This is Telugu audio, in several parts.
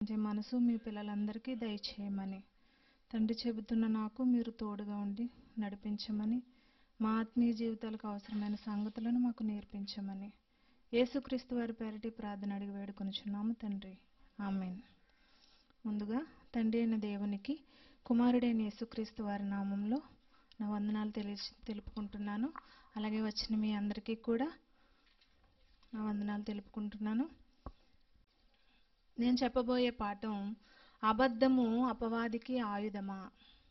విశ్వసించే మనసు మీ పిల్లలందరికీ దయచేయమని తండ్రి చెబుతున్న నాకు మీరు తోడుగా ఉండి నడిపించమని మా ఆత్మీయ జీవితాలకు అవసరమైన సంగతులను మాకు నేర్పించమని యేసుక్రీస్తు వారి పేరటి ప్రార్థన అడిగి వేడుకొనుచున్నాము తండ్రి ఆమెన్ ముందుగా తండ్రి అయిన దేవునికి కుమారుడైన యేసుక్రీస్తు వారి నామంలో నా వందనాలు తెలియ తెలుపుకుంటున్నాను అలాగే వచ్చిన మీ అందరికీ కూడా నా వందనాలు తెలుపుకుంటున్నాను నేను చెప్పబోయే పాఠం అబద్ధము అపవాదికి ఆయుధమా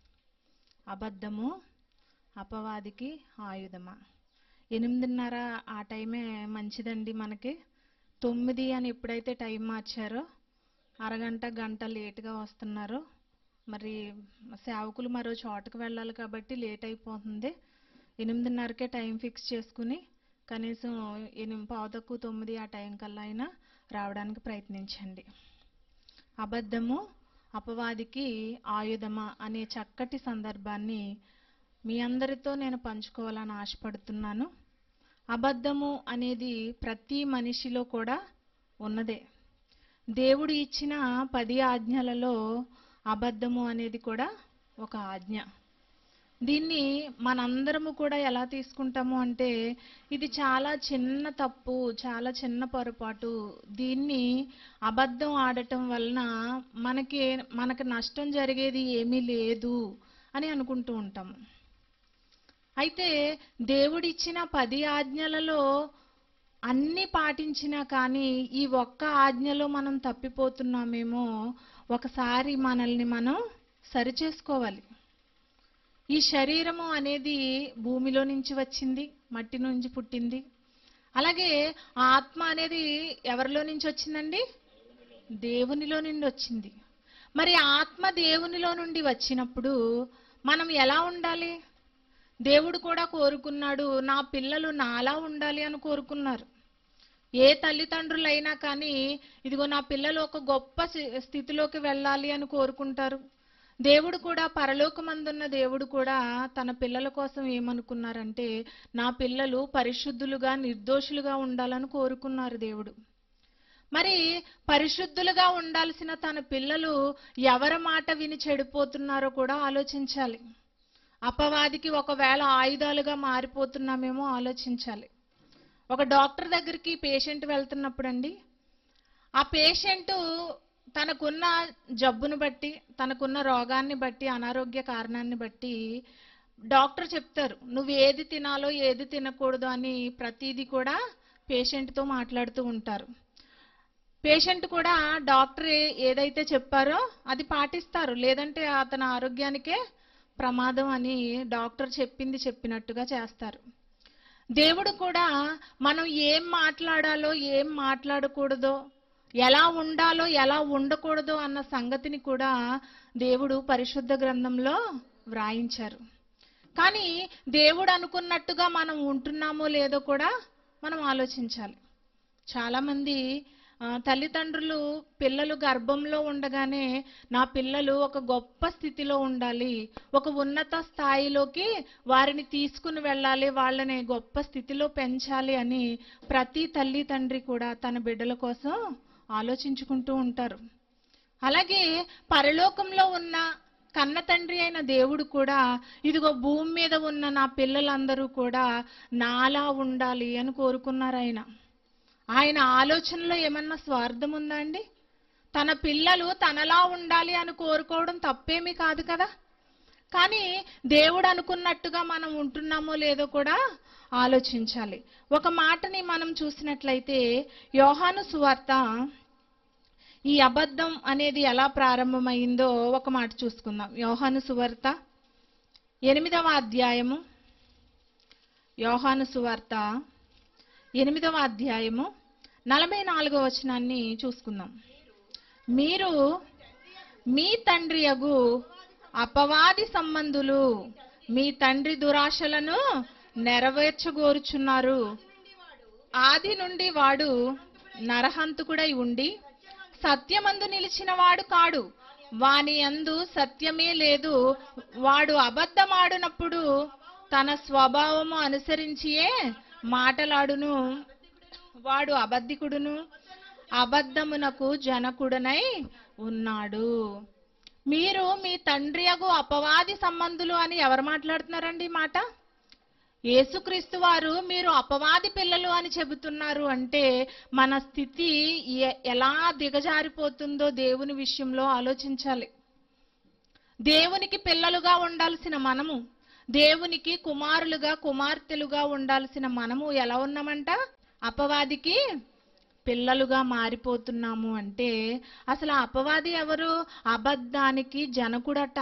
అబద్ధము అపవాదికి ఆయుధమా ఎనిమిదిన్నర ఆ టైమే మంచిదండి మనకి తొమ్మిది అని ఎప్పుడైతే టైం మార్చారో అరగంట గంట లేట్గా వస్తున్నారు మరి సేవకులు మరో చోటకు వెళ్ళాలి కాబట్టి లేట్ అయిపోతుంది ఎనిమిదిన్నరకే టైం ఫిక్స్ చేసుకుని కనీసం ఎనిమిది పావు తక్కువ తొమ్మిది ఆ టైం కల్లా అయినా రావడానికి ప్రయత్నించండి అబద్ధము అపవాదికి ఆయుధమా అనే చక్కటి సందర్భాన్ని మీ అందరితో నేను పంచుకోవాలని ఆశపడుతున్నాను అబద్ధము అనేది ప్రతి మనిషిలో కూడా ఉన్నదే దేవుడు ఇచ్చిన పది ఆజ్ఞలలో అబద్ధము అనేది కూడా ఒక ఆజ్ఞ దీన్ని మనందరము కూడా ఎలా తీసుకుంటాము అంటే ఇది చాలా చిన్న తప్పు చాలా చిన్న పొరపాటు దీన్ని అబద్ధం ఆడటం వలన మనకి మనకు నష్టం జరిగేది ఏమీ లేదు అని అనుకుంటూ ఉంటాము అయితే దేవుడిచ్చిన పది ఆజ్ఞలలో అన్ని పాటించినా కానీ ఈ ఒక్క ఆజ్ఞలో మనం తప్పిపోతున్నామేమో ఒకసారి మనల్ని మనం సరిచేసుకోవాలి ఈ శరీరము అనేది భూమిలో నుంచి వచ్చింది మట్టి నుంచి పుట్టింది అలాగే ఆత్మ అనేది ఎవరిలో నుంచి వచ్చిందండి దేవునిలో నుండి వచ్చింది మరి ఆత్మ దేవునిలో నుండి వచ్చినప్పుడు మనం ఎలా ఉండాలి దేవుడు కూడా కోరుకున్నాడు నా పిల్లలు నాలా ఉండాలి అని కోరుకున్నారు ఏ తల్లిదండ్రులైనా కానీ ఇదిగో నా పిల్లలు ఒక గొప్ప స్థి- స్థితిలోకి వెళ్ళాలి అని కోరుకుంటారు దేవుడు కూడా పరలోకమందున్న దేవుడు కూడా తన పిల్లల కోసం ఏమనుకున్నారంటే నా పిల్లలు పరిశుద్ధులుగా నిర్దోషులుగా ఉండాలని కోరుకున్నారు దేవుడు మరి పరిశుద్ధులుగా ఉండాల్సిన తన పిల్లలు ఎవరి మాట విని చెడిపోతున్నారో కూడా ఆలోచించాలి అపవాదికి ఒకవేళ ఆయుధాలుగా మారిపోతున్నామేమో ఆలోచించాలి ఒక డాక్టర్ దగ్గరికి పేషెంట్ వెళ్తున్నప్పుడు అండి ఆ పేషెంట్ తనకున్న జబ్బును బట్టి తనకున్న రోగాన్ని బట్టి అనారోగ్య కారణాన్ని బట్టి డాక్టర్ చెప్తారు నువ్వు ఏది తినాలో ఏది తినకూడదు అని ప్రతిదీ కూడా పేషెంట్తో మాట్లాడుతూ ఉంటారు పేషెంట్ కూడా డాక్టర్ ఏ- ఏదైతే చెప్పారో అది పాటిస్తారు లేదంటే అతని ఆరోగ్యానికే ప్రమాదం అని డాక్టర్ చెప్పింది చెప్పినట్టుగా చేస్తారు దేవుడు కూడా మనం ఏం మాట్లాడాలో ఏం మాట్లాడకూడదో ఎలా ఉండాలో ఎలా ఉండకూడదో అన్న సంగతిని కూడా దేవుడు పరిశుద్ధ గ్రంథంలో వ్రాయించారు కానీ దేవుడు అనుకున్నట్టుగా మనం ఉంటున్నామో లేదో కూడా మనం ఆలోచించాలి చాలామంది ఆ, తల్లిదండ్రులు పిల్లలు గర్భంలో ఉండగానే నా పిల్లలు ఒక గొప్ప స్థితిలో ఉండాలి ఒక ఉన్నత స్థాయిలోకి వారిని తీసుకుని వెళ్ళాలి వాళ్ళని గొప్ప స్థితిలో పెంచాలి అని ప్రతి తల్లి తండ్రి కూడా తన బిడ్డల కోసం ఆలోచించుకుంటూ ఉంటారు అలాగే పరలోకంలో ఉన్న కన్న తండ్రి అయిన దేవుడు కూడా ఇదిగో భూమి మీద ఉన్న నా పిల్లలందరూ కూడా నాలా ఉండాలి అని కోరుకున్నారు ఆయన ఆయన ఆలోచనలో ఏమన్నా స్వార్థం ఉందా అండి తన పిల్లలు తనలా ఉండాలి అని కోరుకోవడం తప్పేమీ కాదు కదా కానీ దేవుడు అనుకున్నట్టుగా మనం ఉంటున్నామో లేదో కూడా ఆలోచించాలి ఒక మాటని మనం చూసినట్లయితే యోహాను సువార్త ఈ అబద్ధం అనేది ఎలా ప్రారంభమైందో ఒక మాట చూసుకుందాం యోహాను సువార్త ఎనిమిదవ అధ్యాయము యోహాను సువార్త ఎనిమిదవ అధ్యాయము నలభై నాలుగవ వచనాన్ని చూసుకుందాం మీరు మీ తండ్రి అగు అపవాది సంబంధులు మీ తండ్రి దురాశలను నెరవేర్చగోరుచున్నారు ఆది నుండి వాడు నరహంతకుడై ఉండి సత్యమందు నిలిచిన వాడు కాడు వాని యందు సత్యమే లేదు వాడు అబద్ధమాడునప్పుడు తన స్వభావము అనుసరించియే మాటలాడును వాడు అబద్ధికుడును అబద్ధమునకు జనకుడనై ఉన్నాడు మీరు మీ తండ్రి అగు అపవాది సంబంధులు అని ఎవరు మాట్లాడుతున్నారండి ఈ మాట యేసుక్రీస్తు వారు మీరు అపవాది పిల్లలు అని చెబుతున్నారు అంటే మన స్థితి ఎ- ఎలా దిగజారిపోతుందో దేవుని విషయంలో ఆలోచించాలి దేవునికి పిల్లలుగా ఉండాల్సిన మనము దేవునికి కుమారులుగా కుమార్తెలుగా ఉండాల్సిన మనము ఎలా ఉన్నామంట అపవాదికి పిల్లలుగా మారిపోతున్నాము అంటే అసలు ఆ అపవాది ఎవరు అబద్ధానికి జనకుడట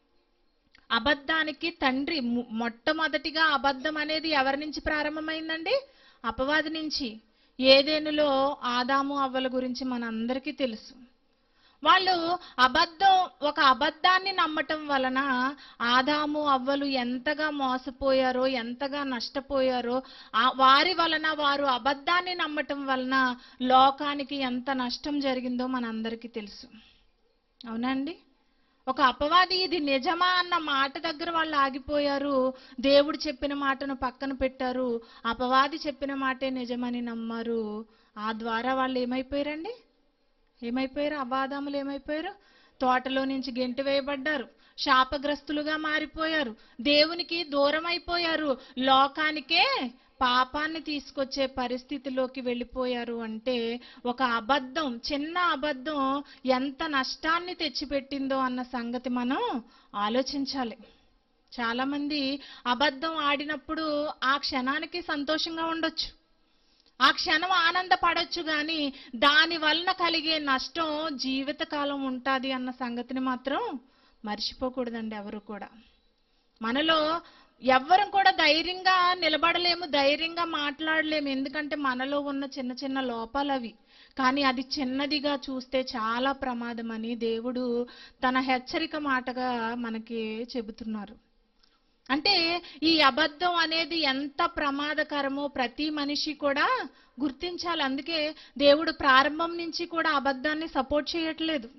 అబద్ధానికి తండ్రి ము- మొట్టమొదటిగా అబద్ధం అనేది ఎవరి నుంచి ప్రారంభమైందండి అపవాది నుంచి ఏదేనులో ఆదాము అవ్వల గురించి మనందరికీ తెలుసు వాళ్ళు అబద్ధం ఒక అబద్ధాన్ని నమ్మటం వలన ఆదాము అవ్వలు ఎంతగా మోసపోయారో ఎంతగా నష్టపోయారో ఆ వారి వలన వారు అబద్ధాన్ని నమ్మటం వలన లోకానికి ఎంత నష్టం జరిగిందో మనందరికీ తెలుసు అవునండి ఒక అపవాది ఇది నిజమా అన్న మాట దగ్గర వాళ్ళు ఆగిపోయారు దేవుడు చెప్పిన మాటను పక్కన పెట్టారు అపవాది చెప్పిన మాటే నిజమని నమ్మారు ఆ ద్వారా వాళ్ళు ఏమైపోయారండి ఏమైపోయారు అబాధములు ఏమైపోయారు తోటలో నుంచి గెంటి వేయబడ్డారు శాపగ్రస్తులుగా మారిపోయారు దేవునికి దూరం అయిపోయారు లోకానికే పాపాన్ని తీసుకొచ్చే పరిస్థితిలోకి వెళ్ళిపోయారు అంటే ఒక అబద్ధం చిన్న అబద్ధం ఎంత నష్టాన్ని తెచ్చిపెట్టిందో అన్న సంగతి మనం ఆలోచించాలి చాలా మంది అబద్ధం ఆడినప్పుడు ఆ క్షణానికి సంతోషంగా ఉండొచ్చు ఆ క్షణం ఆనందపడొచ్చు కానీ దాని వలన కలిగే నష్టం జీవితకాలం ఉంటుంది అన్న సంగతిని మాత్రం మర్చిపోకూడదండి ఎవరు కూడా మనలో ఎవ్వరం కూడా ధైర్యంగా నిలబడలేము ధైర్యంగా మాట్లాడలేము ఎందుకంటే మనలో ఉన్న చిన్న చిన్న లోపాలు అవి కానీ అది చిన్నదిగా చూస్తే చాలా ప్రమాదం అని దేవుడు తన హెచ్చరిక మాటగా మనకి చెబుతున్నారు అంటే ఈ అబద్ధం అనేది ఎంత ప్రమాదకరమో ప్రతి మనిషి కూడా గుర్తించాలి అందుకే దేవుడు ప్రారంభం నుంచి కూడా అబద్ధాన్ని సపోర్ట్ చేయట్లేదు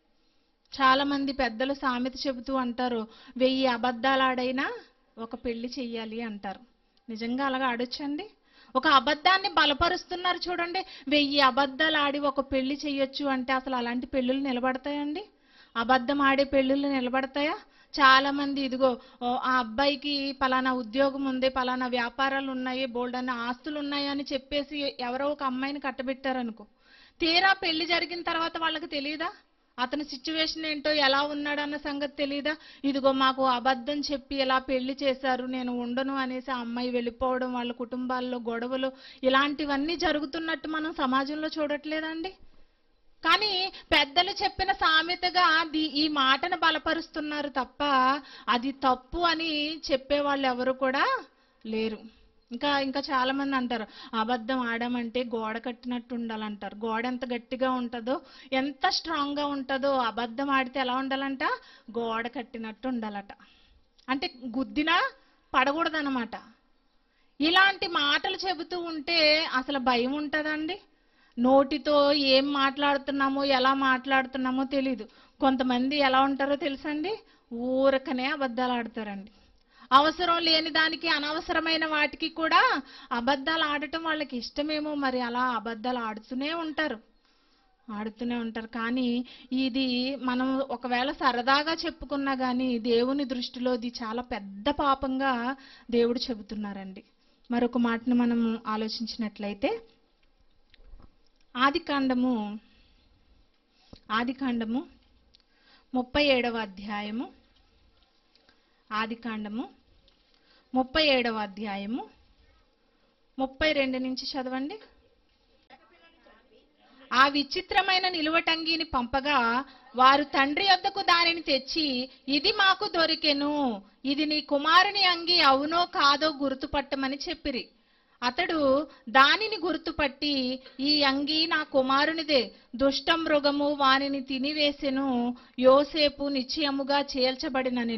చాలా మంది పెద్దలు సామెత చెబుతూ అంటారు వెయ్యి అబద్ధాలు ఆడైనా ఒక పెళ్లి చెయ్యాలి అంటారు నిజంగా అలాగా ఆడొచ్చండి ఒక అబద్ధాన్ని బలపరుస్తున్నారు చూడండి వెయ్యి అబద్ధాలు ఆడి ఒక పెళ్లి చెయ్యొచ్చు అంటే అసలు అలాంటి పెళ్ళిళ్ళు నిలబడతాయండి అబద్ధం ఆడే పెళ్ళిళ్ళు నిలబడతాయా చాలా మంది ఇదిగో ఓ, ఆ అబ్బాయికి పలానా ఉద్యోగం ఉంది పలానా వ్యాపారాలు ఉన్నాయి బోల్డ్ అన్న ఆస్తులు ఉన్నాయి అని చెప్పేసి ఎవరో ఒక అమ్మాయిని కట్టబెట్టారనుకో తీరా పెళ్లి జరిగిన తర్వాత వాళ్ళకి తెలియదా అతని సిచ్యువేషన్ ఏంటో ఎలా ఉన్నాడు అన్న సంగతి తెలియదా ఇదిగో మాకు అబద్ధం చెప్పి ఇలా పెళ్లి చేశారు నేను ఉండను అనేసి ఆ అమ్మాయి వెళ్ళిపోవడం వాళ్ళ కుటుంబాల్లో గొడవలు ఇలాంటివన్నీ జరుగుతున్నట్టు మనం సమాజంలో చూడట్లేదండి కానీ పెద్దలు చెప్పిన సామెతగా ది- ఈ మాటను బలపరుస్తున్నారు తప్ప అది తప్పు అని చెప్పేవాళ్ళు ఎవరు కూడా లేరు ఇంకా ఇంకా చాలా మంది అంటారు అబద్ధం ఆడమంటే గోడ కట్టినట్టు ఉండాలంటారు గోడ ఎంత గట్టిగా ఉంటుందో ఎంత స్ట్రాంగ్ గా ఉంటుందో అబద్ధం ఆడితే ఎలా ఉండాలంట గోడ కట్టినట్టు ఉండాలట అంటే గుద్దినా పడకూడదన్నమాట ఇలాంటి మాటలు చెబుతూ ఉంటే అసలు భయం ఉంటుందండి నోటితో ఏం మాట్లాడుతున్నామో ఎలా మాట్లాడుతున్నామో తెలీదు కొంతమంది ఎలా ఉంటారో తెలుసండి ఊరకనే అబద్ధాలు ఆడతారండి అవసరం లేని దానికి అనవసరమైన వాటికి కూడా అబద్ధాలు ఆడటం వాళ్ళకి ఇష్టమేమో మరి అలా అబద్ధాలు ఆడుతూనే ఉంటారు ఆడుతూనే ఉంటారు కానీ ఇది మనం ఒకవేళ సరదాగా చెప్పుకున్నా కానీ దేవుని దృష్టిలో ఇది చాలా పెద్ద పాపంగా దేవుడు చెబుతున్నారండి మరొక మాటను మనం ఆలోచించినట్లయితే ఆదికాండము ఆదికాండము ముప్పై ఏడవ అధ్యాయము ఆదికాండము ముప్పై ఏడవ అధ్యాయము ముప్పై రెండు నుంచి చదవండి ఆ విచిత్రమైన నిలువటంగిని పంపగా వారు తండ్రి యొద్దకు దానిని తెచ్చి ఇది మాకు దొరికెను ఇది నీ కుమారుని అంగి అవునో కాదో గుర్తుపట్టమని చెప్పిరి అతడు దానిని గుర్తుపట్టి ఈ అంగి నా కుమారునిదే దుష్ట మృగము వానిని తినివేసెను యోసేపు నిశ్చయముగా చేల్చబడిన నేను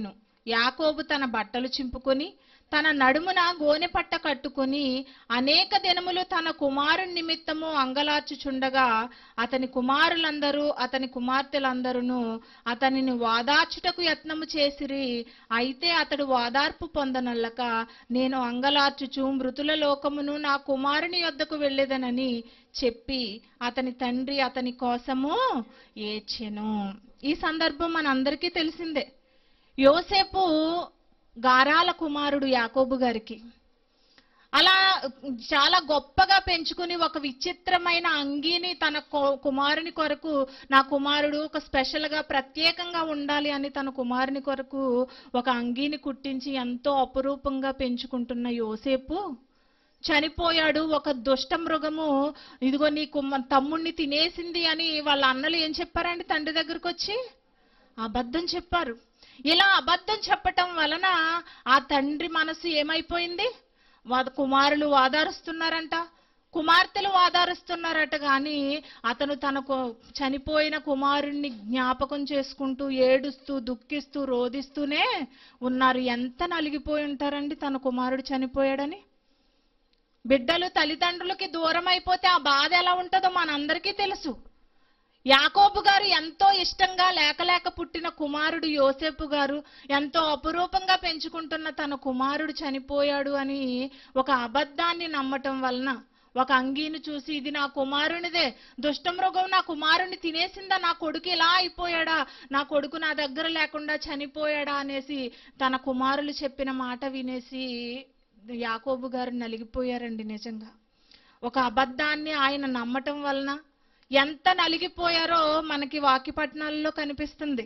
యాకోబు తన బట్టలు చింపుకొని తన నడుమున గోనె పట్ట కట్టుకొని అనేక దినములు తన కుమారుని నిమిత్తము అంగలార్చుచుండగా అతని కుమారులందరూ అతని కుమార్తెలందరూ అతనిని వాదార్చుటకు యత్నము చేసిరి అయితే అతడు వాదార్పు పొందనల్లక నేను అంగలార్చుచు మృతుల లోకమును నా కుమారుని యొద్దకు వెళ్ళేదనని చెప్పి అతని తండ్రి అతని కోసము ఏడ్చెను ఈ సందర్భం మనందరికీ తెలిసిందే యోసేపు గారాల కుమారుడు యాకోబు గారికి అలా చాలా గొప్పగా పెంచుకుని ఒక విచిత్రమైన అంగీని తన కొ- కుమారుని కొరకు నా కుమారుడు ఒక స్పెషల్ గా ప్రత్యేకంగా ఉండాలి అని తన కుమారుని కొరకు ఒక అంగీని కుట్టించి ఎంతో అపురూపంగా పెంచుకుంటున్న యోసేపు చనిపోయాడు ఒక దుష్ట మృగము ఇదిగో నీ కుమ్మ తమ్ముణ్ణి తినేసింది అని వాళ్ళ అన్నలు ఏం చెప్పారండి తండ్రి దగ్గరకు వచ్చి అబద్ధం చెప్పారు ఇలా అబద్ధం చెప్పటం వలన ఆ తండ్రి మనసు ఏమైపోయింది వాద కుమారులు వాదారుస్తున్నారంట కుమార్తెలు వాదారుస్తున్నారట కానీ అతను తనకు చనిపోయిన కుమారుణ్ణి జ్ఞాపకం చేసుకుంటూ ఏడుస్తూ దుఃఖిస్తూ రోదిస్తూనే ఉన్నారు ఎంత నలిగిపోయి ఉంటారండి తన కుమారుడు చనిపోయాడని బిడ్డలు తల్లిదండ్రులకి దూరం అయిపోతే ఆ బాధ ఎలా ఉంటుందో మనందరికీ తెలుసు యాకోబు గారు ఎంతో ఇష్టంగా లేక లేక పుట్టిన కుమారుడు యోసేపు గారు ఎంతో అపురూపంగా పెంచుకుంటున్న తన కుమారుడు చనిపోయాడు అని ఒక అబద్ధాన్ని నమ్మటం వలన ఒక అంగీని చూసి ఇది నా కుమారునిదే దుష్టమృగం నా కుమారుని తినేసిందా నా కొడుకు ఇలా అయిపోయాడా నా కొడుకు నా దగ్గర లేకుండా చనిపోయాడా అనేసి తన కుమారులు చెప్పిన మాట వినేసి యాకోబు గారు నలిగిపోయారండి నిజంగా ఒక అబద్ధాన్ని ఆయన నమ్మటం వలన ఎంత నలిగిపోయారో మనకి వాక్యపట్నాలలో కనిపిస్తుంది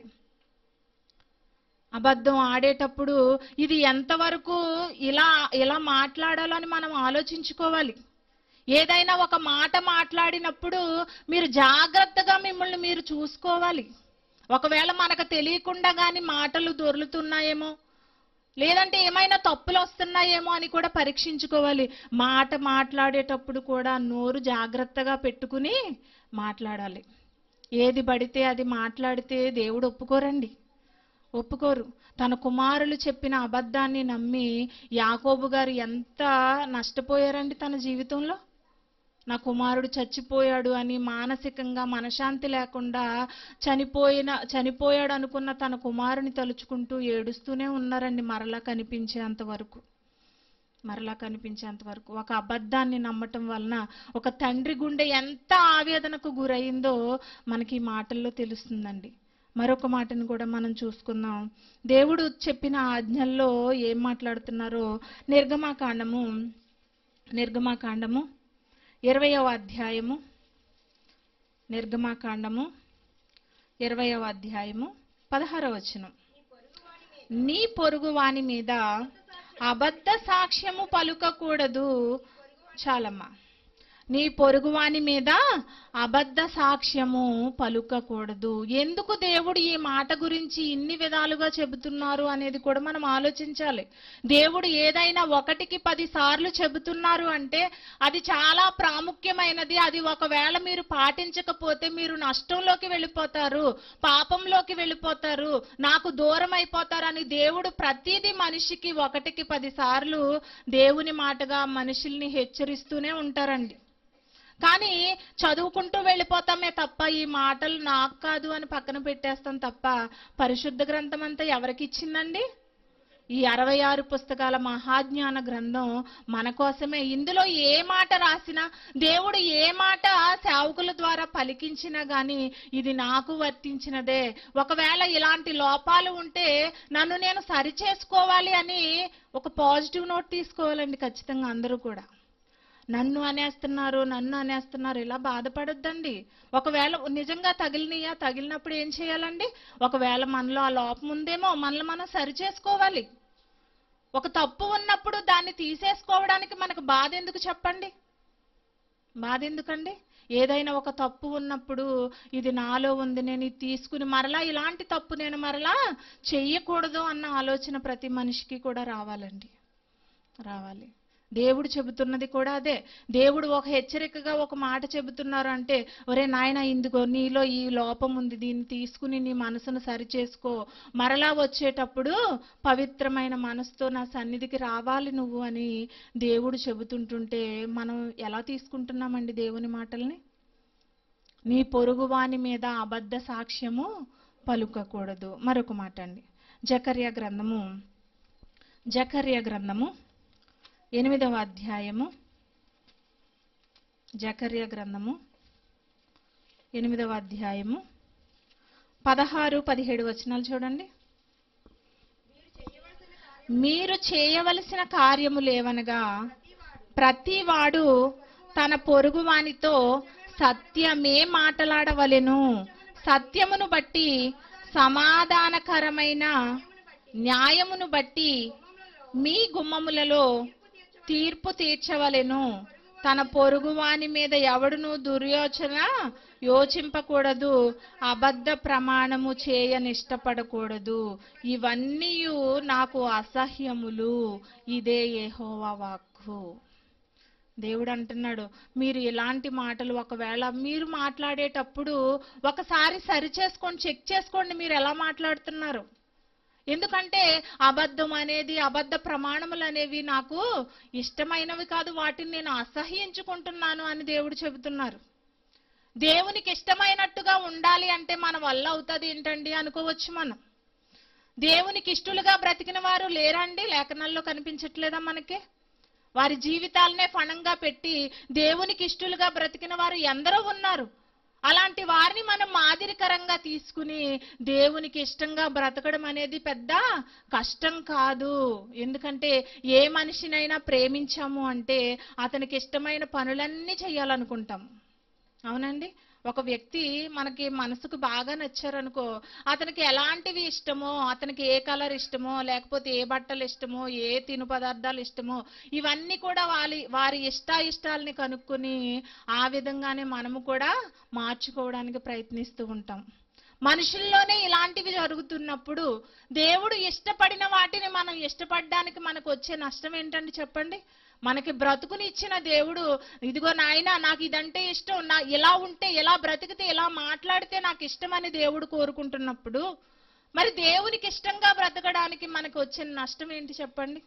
అబద్ధం ఆడేటప్పుడు ఇది ఎంతవరకు ఇలా ఇలా మాట్లాడాలని మనం ఆలోచించుకోవాలి ఏదైనా ఒక మాట మాట్లాడినప్పుడు మీరు జాగ్రత్తగా మిమ్మల్ని మీరు చూసుకోవాలి ఒకవేళ మనకు తెలియకుండా కానీ మాటలు దొర్లుతున్నాయేమో లేదంటే ఏమైనా తప్పులు వస్తున్నాయేమో అని కూడా పరీక్షించుకోవాలి మాట మాట్లాడేటప్పుడు కూడా నోరు జాగ్రత్తగా పెట్టుకుని మాట్లాడాలి ఏది పడితే అది మాట్లాడితే దేవుడు ఒప్పుకోరండి ఒప్పుకోరు తన కుమారులు చెప్పిన అబద్ధాన్ని నమ్మి యాకోబు గారు ఎంత నష్టపోయారండి తన జీవితంలో నా కుమారుడు చచ్చిపోయాడు అని మానసికంగా మనశాంతి లేకుండా చనిపోయిన చనిపోయాడు అనుకున్న తన కుమారుని తలుచుకుంటూ ఏడుస్తూనే ఉన్నారండి మరలా కనిపించేంత వరకు మరలా కనిపించేంత వరకు ఒక అబద్ధాన్ని నమ్మటం వలన ఒక తండ్రి గుండె ఎంత ఆవేదనకు గురైందో మనకి ఈ మాటల్లో తెలుస్తుందండి మరొక మాటను కూడా మనం చూసుకుందాం దేవుడు చెప్పిన ఆజ్ఞల్లో ఏం మాట్లాడుతున్నారో నిర్గమాకాండము నిర్గమాకాండము ఇరవయవ అధ్యాయము నిర్గమాకాండము ఇరవయవ అధ్యాయము పదహారవ వచనం నీ పొరుగు వాని మీద అబద్ధ సాక్ష్యము పలుకకూడదు చాలమ్మా నీ పొరుగువాని మీద అబద్ధ సాక్ష్యము పలుకకూడదు ఎందుకు దేవుడు ఈ మాట గురించి ఇన్ని విధాలుగా చెబుతున్నారు అనేది కూడా మనం ఆలోచించాలి దేవుడు ఏదైనా ఒకటికి పది సార్లు చెబుతున్నారు అంటే అది చాలా ప్రాముఖ్యమైనది అది ఒకవేళ మీరు పాటించకపోతే మీరు నష్టంలోకి వెళ్ళిపోతారు పాపంలోకి వెళ్ళిపోతారు నాకు దూరం అయిపోతారని దేవుడు ప్రతిదీ మనిషికి ఒకటికి పది సార్లు దేవుని మాటగా మనుషుల్ని హెచ్చరిస్తూనే ఉంటారండి కానీ చదువుకుంటూ వెళ్ళిపోతామే తప్ప ఈ మాటలు నాకు కాదు అని పక్కన పెట్టేస్తాం తప్ప పరిశుద్ధ గ్రంథం అంతా ఎవరికి ఇచ్చిందండి ఈ అరవై ఆరు పుస్తకాల మహాజ్ఞాన గ్రంథం మన కోసమే ఇందులో ఏ మాట రాసినా దేవుడు ఏ మాట సేవకుల ద్వారా పలికించినా గాని ఇది నాకు వర్తించినదే ఒకవేళ ఇలాంటి లోపాలు ఉంటే నన్ను నేను సరి చేసుకోవాలి అని ఒక పాజిటివ్ నోట్ తీసుకోవాలండి ఖచ్చితంగా అందరూ కూడా నన్ను అనేస్తున్నారు నన్ను అనేస్తున్నారు ఇలా బాధపడొద్దండి ఒకవేళ నిజంగా తగిలినయా తగిలినప్పుడు ఏం చేయాలండి ఒకవేళ మనలో ఆ లోపం ఉందేమో మనల్ని మనం సరి చేసుకోవాలి ఒక తప్పు ఉన్నప్పుడు దాన్ని తీసేసుకోవడానికి మనకు బాధ ఎందుకు చెప్పండి బాధ ఎందుకండి ఏదైనా ఒక తప్పు ఉన్నప్పుడు ఇది నాలో ఉంది నేను ఇది తీసుకుని మరలా ఇలాంటి తప్పు నేను మరలా చెయ్యకూడదు అన్న ఆలోచన ప్రతి మనిషికి కూడా రావాలండి రావాలి దేవుడు చెబుతున్నది కూడా అదే దేవుడు ఒక హెచ్చరికగా ఒక మాట చెబుతున్నారు అంటే ఒరే నాయన ఇందుకో నీలో ఈ లోపం ఉంది దీన్ని తీసుకుని నీ మనసును సరిచేసుకో మరలా వచ్చేటప్పుడు పవిత్రమైన మనసుతో నా సన్నిధికి రావాలి నువ్వు అని దేవుడు చెబుతుంటుంటే మనం ఎలా తీసుకుంటున్నామండి దేవుని మాటల్ని నీ పొరుగువాని మీద అబద్ధ సాక్ష్యము పలుకకూడదు మరొక మాట అండి జకర్య గ్రంథము జకర్య గ్రంథము ఎనిమిదవ అధ్యాయము జకర్య గ్రంథము ఎనిమిదవ అధ్యాయము పదహారు పదిహేడు వచనాలు చూడండి మీరు చేయవలసిన కార్యము లేవనగా ప్రతివాడు తన పొరుగువానితో సత్యమే మాటలాడవలెను సత్యమును బట్టి సమాధానకరమైన న్యాయమును బట్టి మీ గుమ్మములలో తీర్పు తీర్చవలెను తన పొరుగువాని మీద ఎవడును దుర్యోచన యోచింపకూడదు అబద్ధ ప్రమాణము చేయనిష్టపడకూడదు ఇవన్నీ నాకు అసహ్యములు ఇదే యెహోవా వాక్కు దేవుడు అంటున్నాడు మీరు ఇలాంటి మాటలు ఒకవేళ మీరు మాట్లాడేటప్పుడు ఒకసారి సరి చేసుకొని చెక్ చేసుకోండి మీరు ఎలా మాట్లాడుతున్నారు ఎందుకంటే అబద్ధం అనేది అబద్ధ ప్రమాణములు అనేవి నాకు ఇష్టమైనవి కాదు వాటిని నేను అసహ్యించుకుంటున్నాను అని దేవుడు చెబుతున్నారు దేవునికి ఇష్టమైనట్టుగా ఉండాలి అంటే మన వల్ల అవుతుంది ఏంటండి అనుకోవచ్చు మనం దేవునికి ఇష్టలుగా బ్రతికిన వారు లేరండి లేఖనాల్లో కనిపించట్లేదా మనకి వారి జీవితాలనే ఫణంగా పెట్టి దేవునికి ఇష్టలుగా బ్రతికిన వారు ఎందరో ఉన్నారు అలాంటి వారిని మనం మాదిరికరంగా తీసుకుని దేవునికి ఇష్టంగా బ్రతకడం అనేది పెద్ద కష్టం కాదు ఎందుకంటే ఏ మనిషినైనా ప్రేమించాము అంటే అతనికి ఇష్టమైన పనులన్నీ చేయాలనుకుంటాం అవునండి ఒక వ్యక్తి మనకి మనసుకు బాగా నచ్చారనుకో అతనికి ఎలాంటివి ఇష్టమో అతనికి ఏ కలర్ ఇష్టమో లేకపోతే ఏ బట్టలు ఇష్టమో ఏ తిను పదార్థాలు ఇష్టమో ఇవన్నీ కూడా వారి వారి ఇష్టాయిష్టాలని కనుక్కొని ఆ విధంగానే మనము కూడా మార్చుకోవడానికి ప్రయత్నిస్తూ ఉంటాం మనుషుల్లోనే ఇలాంటివి జరుగుతున్నప్పుడు దేవుడు ఇష్టపడిన వాటిని మనం ఇష్టపడడానికి మనకు వచ్చే నష్టం ఏంటండి చెప్పండి మనకి బ్రతుకుని ఇచ్చిన దేవుడు ఇదిగో నాయన నాకు ఇదంటే ఇష్టం నా ఇలా ఉంటే ఇలా బ్రతికితే ఇలా మాట్లాడితే నాకు ఇష్టం అని దేవుడు కోరుకుంటున్నప్పుడు మరి దేవునికి ఇష్టంగా బ్రతకడానికి మనకు వచ్చిన నష్టం ఏంటి చెప్పండి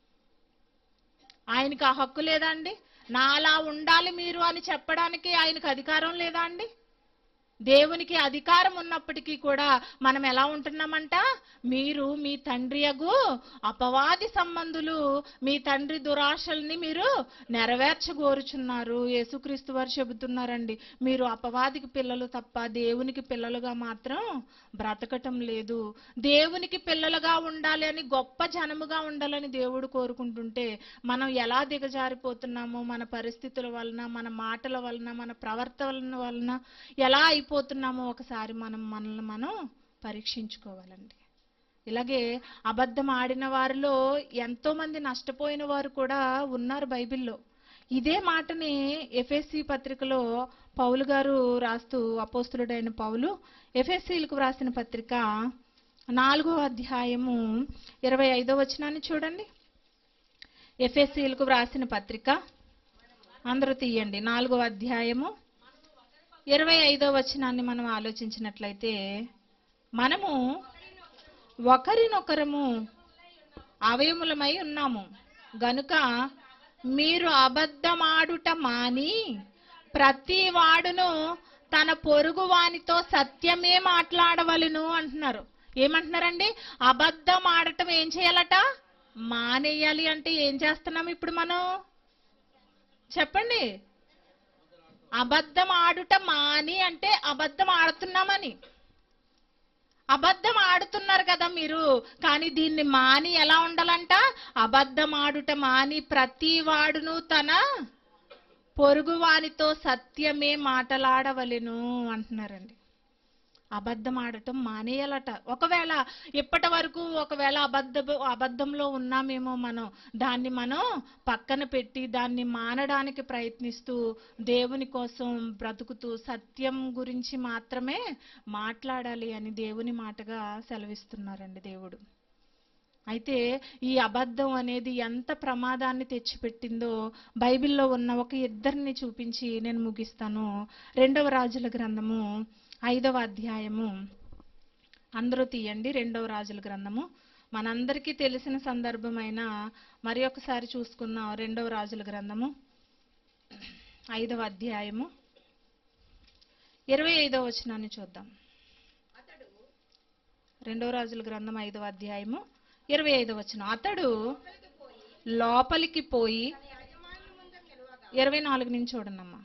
ఆయనకి ఆ హక్కు లేదా అండి నా అలా ఉండాలి మీరు అని చెప్పడానికి ఆయనకు అధికారం లేదా అండి దేవునికి అధికారం ఉన్నప్పటికీ కూడా మనం ఎలా ఉంటున్నామంట మీరు మీ తండ్రి అగు అపవాది సంబంధులు మీ తండ్రి దురాశల్ని మీరు నెరవేర్చగోరుచున్నారు యేసుక్రీస్తు వారు చెబుతున్నారండి మీరు అపవాదికి పిల్లలు తప్ప దేవునికి పిల్లలుగా మాత్రం బ్రతకటం లేదు దేవునికి పిల్లలుగా ఉండాలి అని గొప్ప జనముగా ఉండాలని దేవుడు కోరుకుంటుంటే మనం ఎలా దిగజారిపోతున్నామో మన పరిస్థితుల వలన మన మాటల వలన మన ప్రవర్తన వలన ఎలా అయిపోతున్నామో ఒకసారి మనం మనల్ని మనం పరీక్షించుకోవాలండి ఇలాగే అబద్ధం ఆడిన వారిలో ఎంతో మంది నష్టపోయిన వారు కూడా ఉన్నారు బైబిల్లో ఇదే మాటని ఎఫ్ఎస్సి పత్రికలో పౌలు గారు రాస్తూ అపోస్తులుడైన పౌలు ఎఫ్ఎస్సీలకు రాసిన పత్రిక నాలుగో అధ్యాయము ఇరవై ఐదో వచనాన్ని చూడండి ఎఫ్ఎస్సీలకు వ్రాసిన పత్రిక అందరూ తీయండి నాలుగో అధ్యాయము ఇరవై ఐదో వచనాన్ని మనం ఆలోచించినట్లయితే మనము ఒకరినొకరము అవయములమై ఉన్నాము గనుక మీరు అబద్ధమాడుట మాని ప్రతి వాడును తన పొరుగు వానితో సత్యమే మాట్లాడవలను అంటున్నారు ఏమంటున్నారండి అబద్ధం ఆడటం ఏం చేయాలట మానేయాలి అంటే ఏం చేస్తున్నాం ఇప్పుడు మనం చెప్పండి అబద్ధం ఆడుట మాని అంటే అబద్ధం ఆడుతున్నామని అబద్ధం ఆడుతున్నారు కదా మీరు కానీ దీన్ని మాని ఎలా ఉండాలంట అబద్ధం ఆడుట మాని ప్రతి వాడును తన పొరుగువానితో సత్యమే మాటలాడవలెను అంటున్నారండి అబద్ధం ఆడటం మానేయాలట ఒకవేళ ఇప్పటి వరకు ఒకవేళ అబద్ధ అబద్ధంలో ఉన్నామేమో మనం దాన్ని మనం పక్కన పెట్టి దాన్ని మానడానికి ప్రయత్నిస్తూ దేవుని కోసం బ్రతుకుతూ సత్యం గురించి మాత్రమే మాట్లాడాలి అని దేవుని మాటగా సెలవిస్తున్నారండి దేవుడు అయితే ఈ అబద్ధం అనేది ఎంత ప్రమాదాన్ని తెచ్చిపెట్టిందో బైబిల్లో ఉన్న ఒక ఇద్దరిని చూపించి నేను ముగిస్తాను రెండవ రాజుల గ్రంథము ఐదవ అధ్యాయము అందరూ తీయండి రెండవ రాజుల గ్రంథము మనందరికీ తెలిసిన సందర్భమైన మరి ఒకసారి చూసుకుందాం రెండవ రాజుల గ్రంథము ఐదవ అధ్యాయము ఇరవై ఐదవ వచనాన్ని చూద్దాం రెండవ రాజుల గ్రంథం ఐదవ అధ్యాయము ఇరవై ఐదవ వచనం అతడు లోపలికి పోయి ఇరవై నాలుగు నుంచి చూడండమ్మా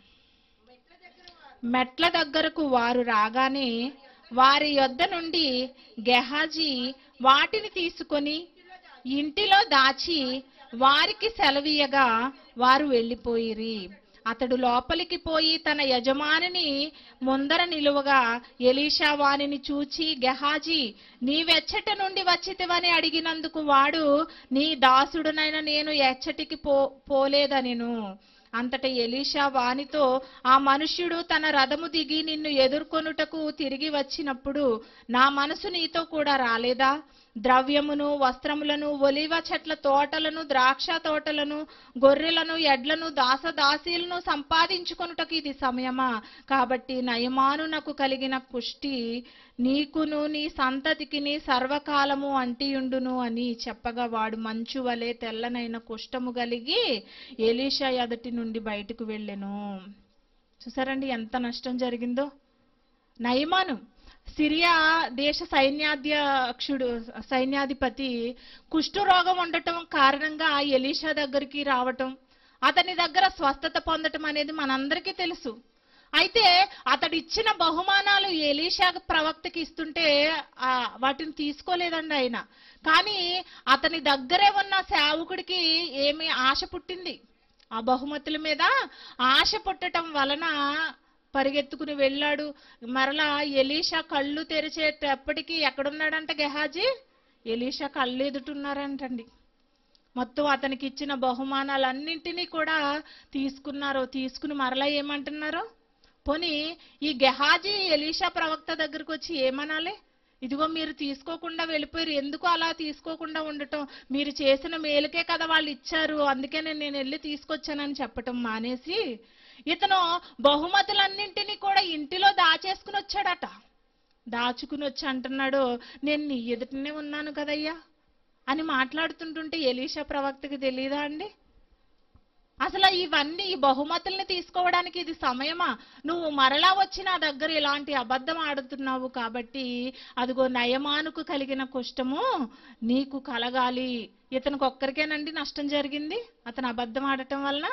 మెట్ల దగ్గరకు వారు రాగానే వారి యొద్ద నుండి గెహాజీ వాటిని తీసుకొని ఇంటిలో దాచి వారికి సెలవీయగా వారు వెళ్ళిపోయిరి అతడు లోపలికి పోయి తన యజమానిని ముందర నిలువగా ఎలీషా వానిని చూచి గెహాజీ నీవెచ్చట నుండి వచ్చితివని అడిగినందుకు వాడు నీ దాసుడునైన నేను ఎచ్చటికి పో పోలేదనెను అంతట ఎలీషా వానితో ఆ మనుష్యుడు తన రథము దిగి నిన్ను ఎదుర్కొనుటకు తిరిగి వచ్చినప్పుడు నా మనసు నీతో కూడా రాలేదా ద్రవ్యమును వస్త్రములను ఒలివ చెట్ల తోటలను ద్రాక్ష తోటలను గొర్రెలను ఎడ్లను దాసదాసీలను సంపాదించుకొనుటకు ఇది సమయమా కాబట్టి నయమానునకు కలిగిన పుష్టి నీకును నీ సంతతికి నీ సర్వకాలము అంటియుండును అని చెప్పగా వాడు మంచు వలె తెల్లనైన కుష్టము కలిగి ఎలీషా ఎదటి నుండి బయటకు వెళ్ళెను చూసారండి ఎంత నష్టం జరిగిందో నయమాను సిరియా దేశ సైన్యాధ్యక్షుడు సైన్యాధిపతి కుష్ఠరోగం ఉండటం కారణంగా ఎలీషా దగ్గరికి రావటం అతని దగ్గర స్వస్థత పొందటం అనేది మనందరికీ తెలుసు అయితే అతడు ఇచ్చిన బహుమానాలు ఎలీషా ప్రవక్తకి ఇస్తుంటే ఆ వాటిని తీసుకోలేదండి ఆయన కానీ అతని దగ్గరే ఉన్న సేవకుడికి ఏమి ఆశ పుట్టింది ఆ బహుమతుల మీద ఆశ పుట్టటం వలన పరిగెత్తుకుని వెళ్ళాడు మరలా ఎలీషా కళ్ళు తెరిచేటప్పటికి ఎక్కడున్నాడంట గెహాజీ ఎలీషా కళ్ళు ఎదుటున్నారంటండి మొత్తం అతనికి ఇచ్చిన బహుమానాలన్నింటినీ కూడా తీసుకున్నారు తీసుకుని మరలా ఏమంటున్నారు పోనీ ఈ గెహాజీ ఎలీషా ప్రవక్త దగ్గరకు వచ్చి ఏమనాలి ఇదిగో మీరు తీసుకోకుండా వెళ్ళిపోయారు ఎందుకు అలా తీసుకోకుండా ఉండటం మీరు చేసిన మేలుకే కదా వాళ్ళు ఇచ్చారు అందుకనే నేను వెళ్ళి తీసుకొచ్చానని చెప్పటం మానేసి ఇతను బహుమతులన్నింటినీ కూడా ఇంటిలో దాచేసుకుని వచ్చాడట దాచుకుని వచ్చి అంటున్నాడు నేను నీ ఎదుటనే ఉన్నాను కదయ్యా అని మాట్లాడుతుంటుంటే ఎలీషా ప్రవక్తకి తెలియదా అండి అసలు ఇవన్నీ ఈ బహుమతుల్ని తీసుకోవడానికి ఇది సమయమా నువ్వు మరలా వచ్చి నా దగ్గర ఇలాంటి అబద్ధం ఆడుతున్నావు కాబట్టి అదిగో నయమానుకు కలిగిన కుష్టము నీకు కలగాలి ఇతనికి ఒక్కరికేనండి నష్టం జరిగింది అతను అబద్ధం ఆడటం వలన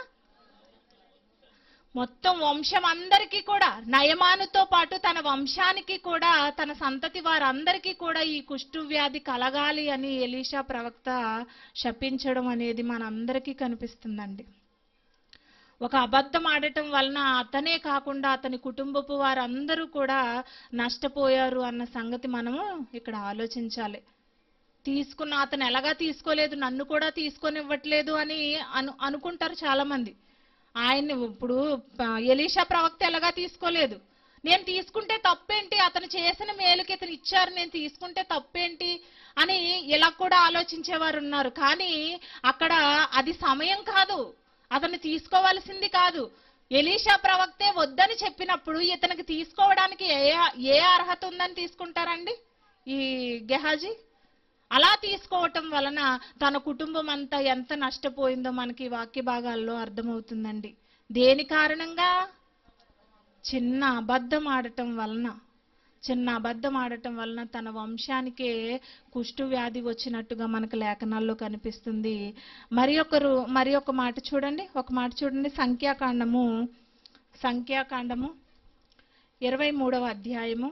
మొత్తం వంశం అందరికీ కూడా నయమానుతో పాటు తన వంశానికి కూడా తన సంతతి వారందరికీ కూడా ఈ కుష్టు వ్యాధి కలగాలి అని ఎలీషా ప్రవక్త శపించడం అనేది మనందరికీ కనిపిస్తుందండి ఒక అబద్ధం ఆడటం వలన అతనే కాకుండా అతని కుటుంబపు వారందరూ కూడా నష్టపోయారు అన్న సంగతి మనము ఇక్కడ ఆలోచించాలి తీసుకున్న అతను ఎలాగా తీసుకోలేదు నన్ను కూడా తీసుకొనివ్వట్లేదు అని అను అనుకుంటారు చాలా మంది ఆయన్ని ఇప్పుడు ప- ఎలీషా ప్రవక్త ఎలాగా తీసుకోలేదు నేను తీసుకుంటే తప్పేంటి అతను చేసిన మేలుకి ఇతను ఇచ్చారు నేను తీసుకుంటే తప్పేంటి అని ఇలా కూడా ఆలోచించేవారు ఉన్నారు కానీ అక్కడ అది సమయం కాదు అతను తీసుకోవాల్సింది కాదు ఎలీషా ప్రవక్తే వద్దని చెప్పినప్పుడు ఇతనికి తీసుకోవడానికి ఏ ఏ అర్హత ఉందని తీసుకుంటారండి ఈ గెహాజీ అలా తీసుకోవటం వలన తన కుటుంబం అంతా ఎంత నష్టపోయిందో మనకి ఈ వాక్య భాగాల్లో అర్థమవుతుందండి దేని కారణంగా చిన్న అబద్ధం ఆడటం వలన చిన్న అబద్ధం ఆడటం వలన తన వంశానికే కుష్టు వ్యాధి వచ్చినట్టుగా మనకు లేఖనాల్లో కనిపిస్తుంది మరి ఒకరు మరి ఒక మాట చూడండి ఒక మాట చూడండి సంఖ్యాకాండము సంఖ్యాకాండము ఇరవై మూడవ అధ్యాయము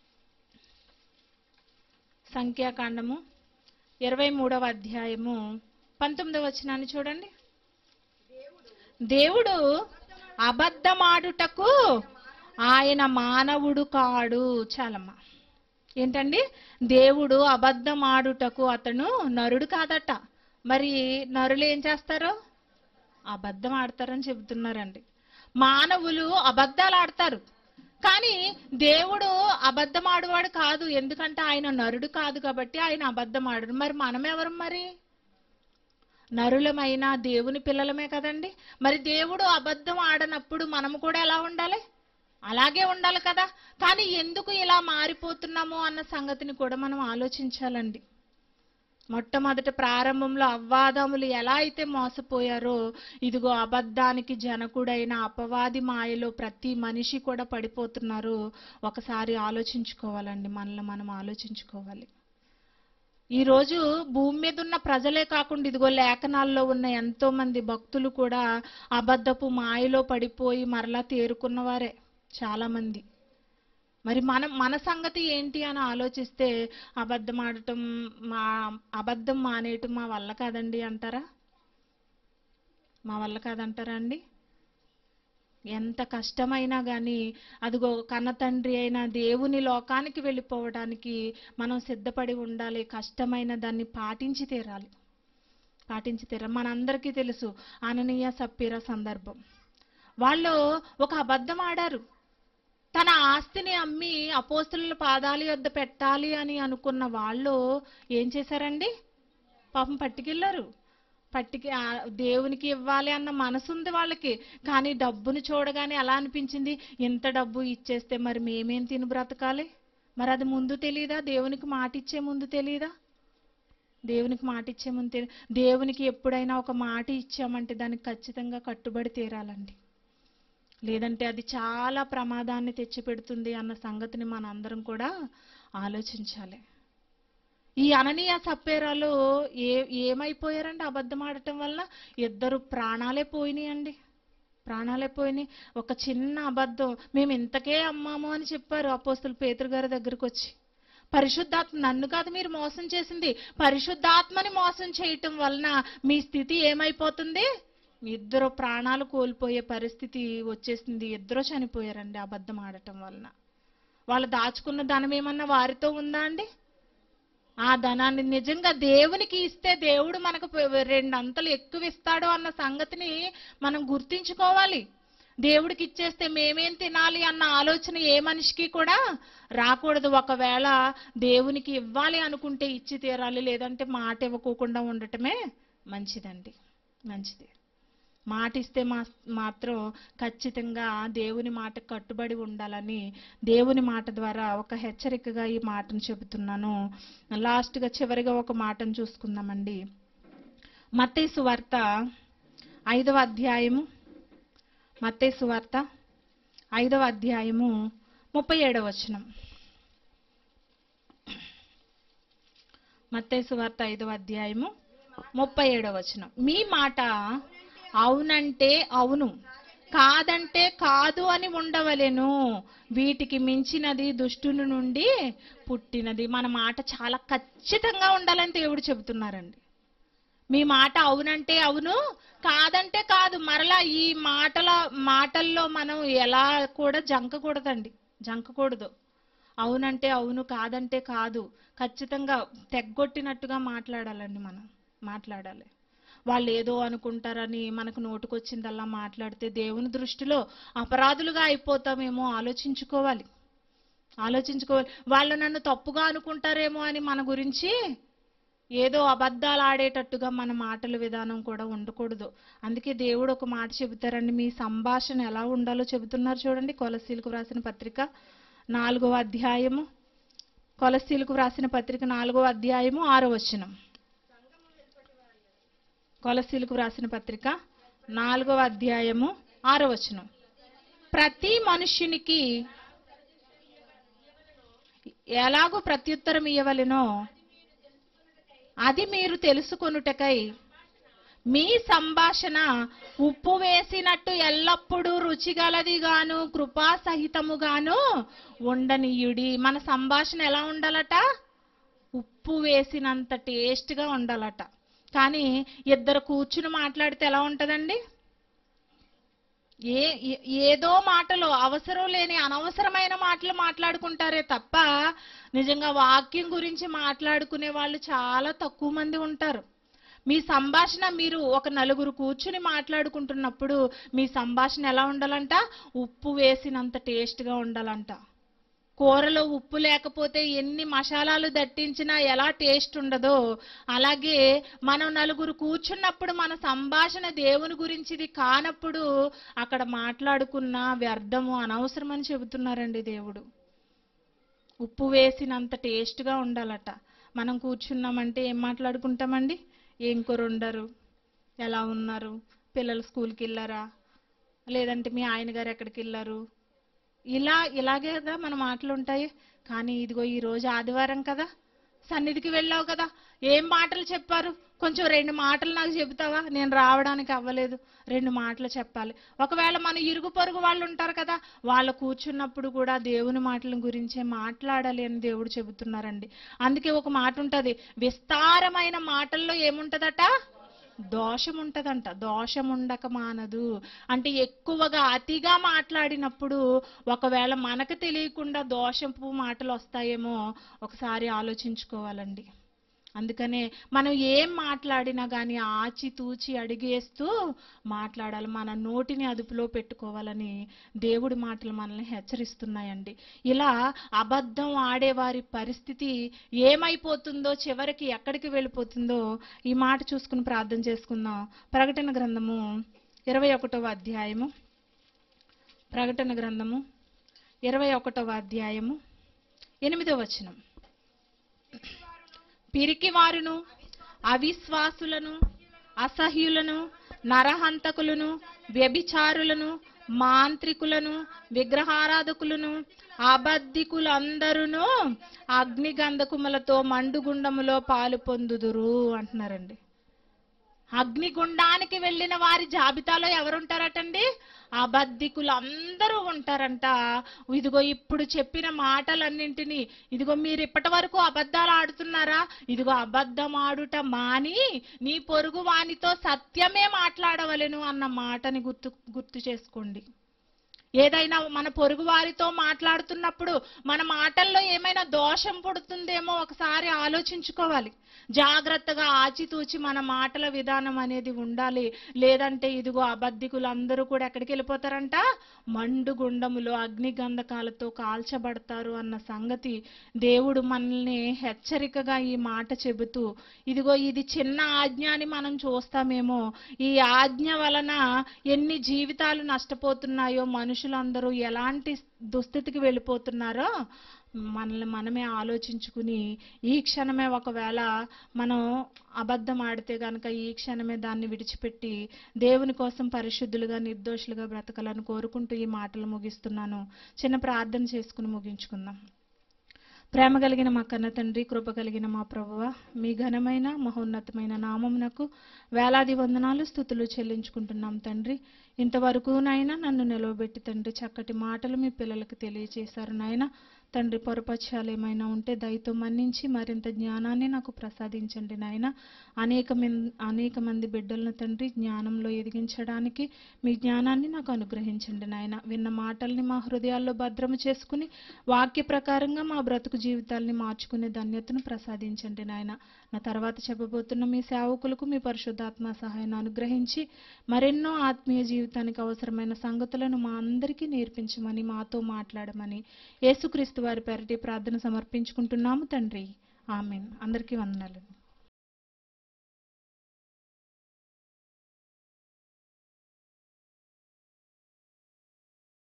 సంఖ్యాకాండము ఇరవై మూడవ అధ్యాయము పంతొమ్మిదవ వచనాన్ని చూడండి దేవుడు అబద్ధమాడుటకు ఆయన మానవుడు కాడు చాలమ్మ ఏంటండి దేవుడు అబద్ధమాడుటకు అతను నరుడు కాదట మరి నరులు ఏం చేస్తారు అబద్ధం ఆడతారని చెబుతున్నారండి మానవులు అబద్ధాలు ఆడతారు కానీ దేవుడు అబద్ధం ఆడువాడు కాదు ఎందుకంటే ఆయన నరుడు కాదు కాబట్టి ఆయన అబద్ధం ఆడడు మరి మనం ఎవరు మరి నరులమైన దేవుని పిల్లలమే కదండి మరి దేవుడు అబద్ధం ఆడనప్పుడు మనము కూడా ఎలా ఉండాలి అలాగే ఉండాలి కదా కానీ ఎందుకు ఇలా మారిపోతున్నాము అన్న సంగతిని కూడా మనం ఆలోచించాలండి మొట్టమొదట ప్రారంభంలో అవ్వాదములు ఎలా అయితే మోసపోయారో ఇదిగో అబద్ధానికి జనకుడైన అపవాది మాయలో ప్రతి మనిషి కూడా పడిపోతున్నారు ఒకసారి ఆలోచించుకోవాలండి మనల్ని మనం ఆలోచించుకోవాలి ఈ రోజు భూమి మీద ఉన్న ప్రజలే కాకుండా ఇదిగో లేఖనాల్లో ఉన్న ఎంతో మంది భక్తులు కూడా అబద్ధపు మాయలో పడిపోయి మరలా తేరుకున్నవారే చాలా మంది మరి మన మన సంగతి ఏంటి అని ఆలోచిస్తే అబద్ధం ఆడటం మా అబద్ధం మానేయటం మా వల్ల కాదండి అంటారా మా వల్ల కాదంటారా అండి ఎంత కష్టమైనా కానీ అదిగో కన్న తండ్రి అయిన దేవుని లోకానికి వెళ్ళిపోవడానికి మనం సిద్ధపడి ఉండాలి కష్టమైన దాన్ని పాటించి తీరాలి పాటించి తీరాలి మనందరికీ తెలుసు అననీయ సప్పీర సందర్భం వాళ్ళు ఒక అబద్ధం ఆడారు తన ఆస్తిని అమ్మి అపోస్తుల పాదాల యొద్ద పెట్టాలి అని అనుకున్న వాళ్ళు ఏం చేశారండి పాపం పట్టుకెళ్ళారు పట్టుకి ఆ దేవునికి ఇవ్వాలి అన్న మనసు ఉంది వాళ్ళకి కానీ డబ్బుని చూడగానే ఎలా అనిపించింది ఇంత డబ్బు ఇచ్చేస్తే మరి మేమేం తిని బ్రతకాలి మరి అది ముందు తెలియదా దేవునికి మాట ఇచ్చే ముందు తెలియదా దేవునికి మాట ఇచ్చే ముందు తెలియదు దేవునికి ఎప్పుడైనా ఒక మాట ఇచ్చామంటే దానికి ఖచ్చితంగా కట్టుబడి తీరాలండి లేదంటే అది చాలా ప్రమాదాన్ని తెచ్చిపెడుతుంది అన్న సంగతిని మనందరం కూడా ఆలోచించాలి ఈ అననీయ సప్పేరాలు ఏ ఏమైపోయారండి అబద్ధం ఆడటం వల్ల ఇద్దరు ప్రాణాలే పోయినాయండి ప్రాణాలే పోయినాయి ఒక చిన్న అబద్ధం మేము ఇంతకే అమ్మాము అని చెప్పారు అపోస్తులు పేతురు గారి దగ్గరకు వచ్చి పరిశుద్ధాత్మ నన్ను కాదు మీరు మోసం చేసింది పరిశుద్ధాత్మని మోసం చేయటం వలన మీ స్థితి ఏమైపోతుంది మీ ఇద్దరు ప్రాణాలు కోల్పోయే పరిస్థితి వచ్చేసింది ఇద్దరు చనిపోయారండి అబద్ధం ఆడటం వలన వాళ్ళు దాచుకున్న ధనం ఏమన్నా వారితో ఉందా అండి ఆ ధనాన్ని నిజంగా దేవునికి ఇస్తే దేవుడు మనకు ప- రెండంతలు ఎక్కువ ఇస్తాడు అన్న సంగతిని మనం గుర్తించుకోవాలి దేవుడికి ఇచ్చేస్తే మేమేం తినాలి అన్న ఆలోచన ఏ మనిషికి కూడా రాకూడదు ఒకవేళ దేవునికి ఇవ్వాలి అనుకుంటే ఇచ్చి తీరాలి లేదంటే మాట ఇవ్వకోకుండా ఉండటమే మంచిదండి మంచిది మాట ఇస్తే మా మాత్రం ఖచ్చితంగా దేవుని మాట కట్టుబడి ఉండాలని దేవుని మాట ద్వారా ఒక హెచ్చరికగా ఈ మాటను చెబుతున్నాను లాస్ట్గా చివరిగా ఒక మాటను చూసుకుందామండి మత్తయి వార్త ఐదవ అధ్యాయము మత్తయి వార్త ఐదవ అధ్యాయము ముప్పై ఏడవ వచనం మత్తయి వార్త ఐదవ అధ్యాయము ముప్పై ఏడవ వచనం మీ మాట అవునంటే అవును కాదంటే కాదు అని ఉండవలెను వీటికి మించినది దుష్టుని నుండి పుట్టినది మన మాట చాలా ఖచ్చితంగా ఉండాలని దేవుడు చెబుతున్నారండి మీ మాట అవునంటే అవును కాదంటే కాదు మరలా ఈ మాటల మాటల్లో మనం ఎలా కూడా జంకకూడదండి జంకకూడదు అవునంటే అవును కాదంటే కాదు ఖచ్చితంగా తెగ్గొట్టినట్టుగా మాట్లాడాలండి మనం మాట్లాడాలి వాళ్ళు ఏదో అనుకుంటారని మనకు నోటుకొచ్చిందల్లా మాట్లాడితే దేవుని దృష్టిలో అపరాధులుగా అయిపోతామేమో ఆలోచించుకోవాలి ఆలోచించుకోవాలి వాళ్ళు నన్ను తప్పుగా అనుకుంటారేమో అని మన గురించి ఏదో అబద్ధాలు ఆడేటట్టుగా మన మాటల విధానం కూడా ఉండకూడదు అందుకే దేవుడు ఒక మాట చెబుతారండి మీ సంభాషణ ఎలా ఉండాలో చెబుతున్నారు చూడండి కొలసీలకు వ్రాసిన పత్రిక నాలుగవ అధ్యాయము కొలసీలకు వ్రాసిన పత్రిక నాలుగవ అధ్యాయము ఆరో వచనం కొలసీలకు వ్రాసిన పత్రిక నాలుగవ అధ్యాయము ఆరో వచనం ప్రతి మనుష్యునికి ఎలాగో ప్రత్యుత్తరం ఇవ్వవలెనో అది మీరు తెలుసుకొనుటకై మీ సంభాషణ ఉప్పు వేసినట్టు ఎల్లప్పుడూ రుచిగలది గాను కృపా సహితముగాను ఉండనీయుడి మన సంభాషణ ఎలా ఉండాలట ఉప్పు వేసినంత టేస్ట్గా ఉండాలట కానీ ఇద్దరు కూర్చుని మాట్లాడితే ఎలా ఉంటదండి ఏ ఏ- ఏదో మాటలు అవసరం లేని అనవసరమైన మాటలు మాట్లాడుకుంటారే తప్ప నిజంగా వాక్యం గురించి మాట్లాడుకునే వాళ్ళు చాలా తక్కువ మంది ఉంటారు మీ సంభాషణ మీరు ఒక నలుగురు కూర్చుని మాట్లాడుకుంటున్నప్పుడు మీ సంభాషణ ఎలా ఉండాలంట ఉప్పు వేసినంత టేస్ట్గా ఉండాలంట కూరలో ఉప్పు లేకపోతే ఎన్ని మసాలాలు దట్టించినా ఎలా టేస్ట్ ఉండదో అలాగే మనం నలుగురు కూర్చున్నప్పుడు మన సంభాషణ దేవుని గురించిది కానప్పుడు అక్కడ మాట్లాడుకున్న వ్యర్థము అనవసరమని చెబుతున్నారండి దేవుడు ఉప్పు వేసినంత టేస్ట్గా ఉండాలట మనం కూర్చున్నామంటే ఏం మాట్లాడుకుంటామండి ఏం కూర ఉండరు ఎలా ఉన్నారు పిల్లలు స్కూల్కి వెళ్ళారా లేదంటే మీ ఆయన గారు ఎక్కడికి వెళ్ళారు ఇలా ఇలాగే కదా మన మాటలు ఉంటాయి కానీ ఇదిగో ఈ రోజు ఆదివారం కదా సన్నిధికి వెళ్ళావు కదా ఏం మాటలు చెప్పారు కొంచెం రెండు మాటలు నాకు చెబుతావా నేను రావడానికి అవ్వలేదు రెండు మాటలు చెప్పాలి ఒకవేళ మన ఇరుగు పొరుగు వాళ్ళు ఉంటారు కదా వాళ్ళు కూర్చున్నప్పుడు కూడా దేవుని మాటల గురించే మాట్లాడాలి అని దేవుడు చెబుతున్నారండి అందుకే ఒక మాట ఉంటది విస్తారమైన మాటల్లో ఏముంటదట దోషం ఉంటదంట దోషం ఉండక మానదు అంటే ఎక్కువగా అతిగా మాట్లాడినప్పుడు ఒకవేళ మనకు తెలియకుండా దోషపు మాటలు వస్తాయేమో ఒకసారి ఆలోచించుకోవాలండి అందుకనే మనం ఏం మాట్లాడినా కానీ ఆచితూచి అడిగేస్తూ మాట్లాడాలి మన నోటిని అదుపులో పెట్టుకోవాలని దేవుడి మాటలు మనల్ని హెచ్చరిస్తున్నాయండి ఇలా అబద్ధం ఆడేవారి పరిస్థితి ఏమైపోతుందో చివరికి ఎక్కడికి వెళ్ళిపోతుందో ఈ మాట చూసుకుని ప్రార్థన చేసుకుందాం ప్రకటన గ్రంథము ఇరవై ఒకటవ అధ్యాయము ప్రకటన గ్రంథము ఇరవై ఒకటవ అధ్యాయము ఎనిమిదవ వచనం పిరికి వారును అవిశ్వాసులను అసహ్యులను నరహంతకులను వ్యభిచారులను మాంత్రికులను విగ్రహారాధకులను అబద్ధికులందరూ అగ్నిగంధకుములతో మండుగుండములో పాలు పొందుదురు అంటున్నారండి అగ్నిగుండానికి వెళ్ళిన వారి జాబితాలో ఎవరుంటారటండి అబద్ధికులు అందరూ ఉంటారంట ఇదిగో ఇప్పుడు చెప్పిన మాటలన్నింటినీ ఇదిగో మీరు ఇప్పటి వరకు అబద్ధాలు ఆడుతున్నారా ఇదిగో అబద్ధం ఆడుట మాని నీ పొరుగు వానితో సత్యమే మాట్లాడవలెను అన్న మాటని గుర్తు గుర్తు చేసుకోండి ఏదైనా మన పొరుగు వారితో మాట్లాడుతున్నప్పుడు మన మాటల్లో ఏమైనా దోషం పుడుతుందేమో ఒకసారి ఆలోచించుకోవాలి జాగ్రత్తగా ఆచితూచి మన మాటల విధానం అనేది ఉండాలి లేదంటే ఇదిగో అబద్ధికులు అందరూ కూడా ఎక్కడికి వెళ్ళిపోతారంట మండు గుండములో అగ్ని గంధకాలతో కాల్చబడతారు అన్న సంగతి దేవుడు మనల్ని హెచ్చరికగా ఈ మాట చెబుతూ ఇదిగో ఇది చిన్న ఆజ్ఞ అని మనం చూస్తామేమో ఈ ఆజ్ఞ వలన ఎన్ని జీవితాలు నష్టపోతున్నాయో మనుషులందరూ ఎలాంటి దుస్థితికి వెళ్ళిపోతున్నారో మనల్ని మనమే ఆలోచించుకుని ఈ క్షణమే ఒకవేళ మనం అబద్ధం ఆడితే గనక ఈ క్షణమే దాన్ని విడిచిపెట్టి దేవుని కోసం పరిశుద్ధులుగా నిర్దోషులుగా బ్రతకాలని కోరుకుంటూ ఈ మాటలు ముగిస్తున్నాను చిన్న ప్రార్థన చేసుకుని ముగించుకుందాం ప్రేమ కలిగిన మా కన్న తండ్రి కృప కలిగిన మా ప్రభువ మీ ఘనమైన మహోన్నతమైన నామమునకు వేలాది వందనాలు స్థుతులు చెల్లించుకుంటున్నాం తండ్రి ఇంతవరకు నాయన నన్ను నిలవబెట్టి తండ్రి చక్కటి మాటలు మీ పిల్లలకు తెలియచేశారు నాయన తండ్రి పొరపక్షాలు ఏమైనా ఉంటే దయతో మన్నించి మరింత జ్ఞానాన్ని నాకు ప్రసాదించండి నాయన అనేక మం- అనేక మంది బిడ్డలను తండ్రి జ్ఞానంలో ఎదిగించడానికి మీ జ్ఞానాన్ని నాకు అనుగ్రహించండి నాయన విన్న మాటల్ని మా హృదయాల్లో భద్రము చేసుకుని వాక్య ప్రకారంగా మా బ్రతుకు జీవితాల్ని మార్చుకునే ధన్యతను ప్రసాదించండి నాయన నా తర్వాత చెప్పబోతున్న మీ సేవకులకు మీ పరిశుద్ధాత్మ సహాయాన్ని అనుగ్రహించి మరెన్నో ఆత్మీయ జీవితానికి అవసరమైన సంగతులను మా అందరికీ నేర్పించమని మాతో మాట్లాడమని యేసుక్రీస్తు వారి పేరటి ప్రార్థన సమర్పించుకుంటున్నాము తండ్రి ఆమెన్ అందరికీ వందనాలు